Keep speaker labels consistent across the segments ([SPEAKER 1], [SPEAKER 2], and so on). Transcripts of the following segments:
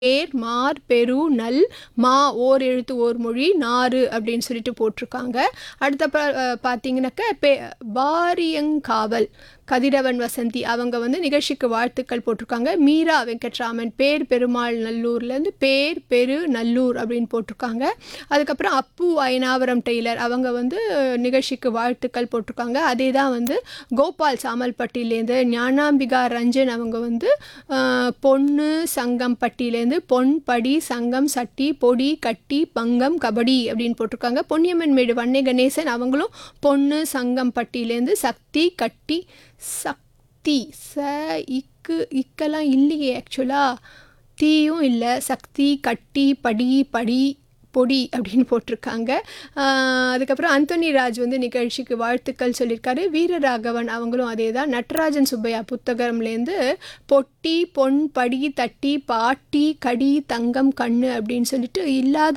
[SPEAKER 1] பேர் மார் பெரு நல் மா ஓர் எழுத்து ஓர் மொழி நாறு அப்படின்னு சொல்லிட்டு போட்டிருக்காங்க அடுத்த ப பார்த்தீங்கன்னாக்க பே பாரியங்காவல் கதிரவன் வசந்தி அவங்க வந்து நிகழ்ச்சிக்கு வாழ்த்துக்கள் போட்டிருக்காங்க மீரா வெங்கட்ராமன் பேர் பெருமாள் நல்லூர்லேருந்து பேர் பெரு நல்லூர் அப்படின்னு போட்டிருக்காங்க அதுக்கப்புறம் அப்பு அயனாவரம் டெய்லர் அவங்க வந்து நிகழ்ச்சிக்கு வாழ்த்துக்கள் போட்டிருக்காங்க அதே தான் வந்து கோபால் சாமல்பட்டியிலேருந்து ஞானாம்பிகா ரஞ்சன் அவங்க வந்து ஆஹ், பொண்ணு சங்கம் பட்டியிலேருந்து பொன் படி சங்கம் சட்டி பொடி கட்டி பங்கம் கபடி அப்படின்னு போட்டிருக்காங்க பொன்னியம்மன் மேடு வன்னை கணேசன் அவங்களும் பொண்ணு சங்கம் பட்டியிலேருந்து சக்தி கட்டி சக்தி ச இக்கு இக்கெல்லாம் இல்லையே ஆக்சுவலாக தீயும் இல்லை சக்தி கட்டி படி படி பொடி அப்படின்னு போட்டிருக்காங்க ஆஹ் அதுக்கப்புறம் அந்தோனி ராஜ் வந்து நிகழ்ச்சிக்கு வாழ்த்துக்கள் சொல்லியிருக்காரு வீரராகவன் அவங்களும் அதே தான் நட்ராஜன் சுப்பையா புத்தகம்லேருந்து பொட்டி பொன் படி தட்டி பாட்டி கடி தங்கம் கண்ணு அப்படின்னு சொல்லிட்டு இல்லாத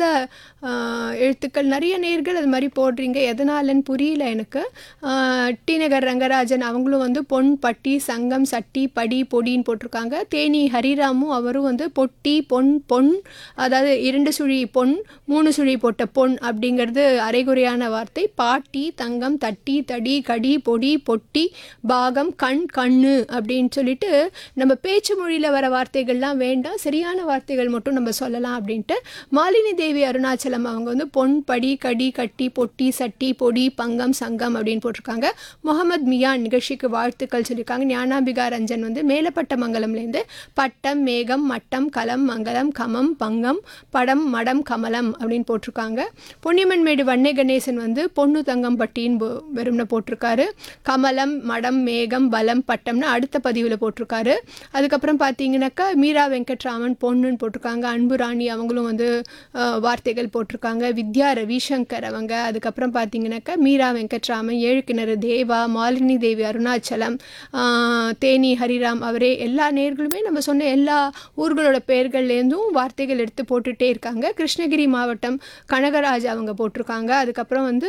[SPEAKER 1] ஆஹ் எழுத்துக்கள் நிறைய நேர்கள் அது மாதிரி போடுறீங்க எதனாலன்னு புரியல எனக்கு ஆஹ் டி நகர் ரங்கராஜன் அவங்களும் வந்து பொன் பட்டி சங்கம் சட்டி படி பொடின்னு போட்டிருக்காங்க தேனி ஹரிராமும் அவரும் வந்து பொட்டி பொன் பொன் அதாவது இரண்டு சுழி பொன் மூணு சுழி போட்ட பொன் அப்படிங்கிறது அரைகுறையான வார்த்தை பாட்டி தங்கம் தட்டி தடி கடி பொடி பொட்டி பாகம் கண் கண்ணு அப்படின்னு சொல்லிட்டு நம்ம பேச்சு மொழியில் வர வார்த்தைகள்லாம் வேண்டாம் சரியான வார்த்தைகள் மட்டும் நம்ம சொல்லலாம் அப்படின்ட்டு மாலினி தேவி அருணாச்சலம் அவங்க வந்து பொன் படி கடி கட்டி பொட்டி சட்டி பொடி பங்கம் சங்கம் அப்படின்னு போட்டிருக்காங்க முகமது மியான் நிகழ்ச்சிக்கு வாழ்த்துக்கள் சொல்லியிருக்காங்க ஞானாம்பிகா ரஞ்சன் வந்து மேலப்பட்ட மங்கலம்லேருந்து பட்டம் மேகம் மட்டம் கலம் மங்கலம் கமம் பங்கம் படம் மடம் கமலம் அப்படின்னு போட்டிருக்காங்க பொன்னியம்மன் மேடு வன்னை கணேசன் வந்து பொண்ணு தங்கம் பட்டின்னு போ- வெறும்னு போட்டிருக்காரு கமலம் மடம் மேகம் பலம் பட்டம்னு அடுத்த பதிவில் போட்டிருக்காரு அதுக்கப்புறம் பார்த்தீங்கன்னாக்கா மீரா வெங்கட்ராமன் பொண்ணுன்னு போட்டிருக்காங்க அன்பு ராணி அவங்களும் வந்து அஹ், வார்த்தைகள் போட்டிருக்காங்க வித்யா ரவிசங்கர் அவங்க அதுக்கப்புறம் பார்த்தீங்கன்னாக்கா மீரா வெங்கட்ராமன் ஏழு கிணறு தேவா மாலினி தேவி அருணாச்சலம் ஆஹ், தேனி ஹரிராம் அவரே எல்லா நேர்களுமே நம்ம சொன்ன எல்லா ஊர்களோட பெயர்கள்லேருந்தும் வார்த்தைகள் எடுத்து போட்டுகிட்டே இருக்காங்க கிருஷ்ணகிரி மாவட்டம் கனகராஜ் அவங்க போட்டிருக்காங்க அதுக்கப்புறம் வந்து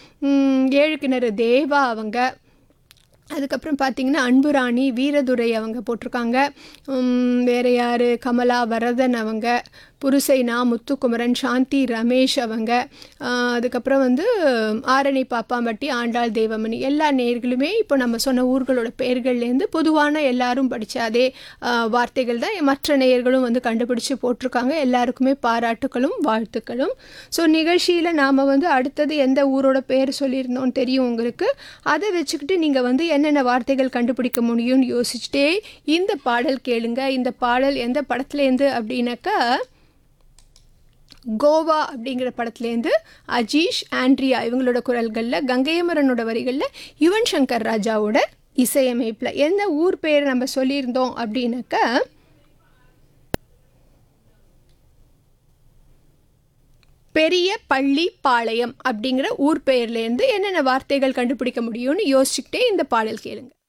[SPEAKER 1] ம், ஏழு கிணறு தேவா அவங்க அதுக்கப்புறம் பார்த்தீங்கன்னா அன்புராணி வீரதுரை அவங்க போட்டிருக்காங்க உம், வேற யார் கமலா வரதன் அவங்க புருசைனா முத்துக்குமரன் சாந்தி ரமேஷ் அவங்க ஆஹ், அதுக்கப்புறம் வந்து ஆரணி பாப்பாம்பட்டி ஆண்டாள் தேவமணி எல்லா நேர்களுமே இப்போ நம்ம சொன்ன ஊர்களோட பெயர்கள்லேருந்து பொதுவான எல்லாரும் படித்த அதே ஆஹ், வார்த்தைகள் தான் மற்ற நேயர்களும் வந்து கண்டுபிடிச்சு போட்டிருக்காங்க எல்லாருக்குமே பாராட்டுகளும் வாழ்த்துக்களும் ஸோ நிகழ்ச்சியில் நாம் வந்து அடுத்தது எந்த ஊரோட பேர் சொல்லியிருந்தோம் தெரியும் உங்களுக்கு அதை வச்சுக்கிட்டு நீங்கள் வந்து என்னென்ன வார்த்தைகள் கண்டுபிடிக்க முடியும்னு யோசிச்சுட்டே இந்த பாடல் கேளுங்க இந்த பாடல் எந்த படத்துலேருந்து அப்படின்னாக்கா கோவா அப்படிங்கிற படத்துலேருந்து அஜீஷ் ஆண்ட்ரியா இவங்களோட குரல்களில் கங்கையமரனோட வரிகளில் யுவன் சங்கர் ராஜாவோட இசையமைப்பில் எந்த ஊர் பேர் நம்ம சொல்லியிருந்தோம் அப்படின்னாக்கா பெரிய பள்ளி பாளையம் அப்படிங்கிற ஊர் பெயர்லேருந்து என்னென்ன வார்த்தைகள் கண்டுபிடிக்க முடியும்னு யோசிச்சுக்கிட்டே இந்த பாடல் கேளுங்க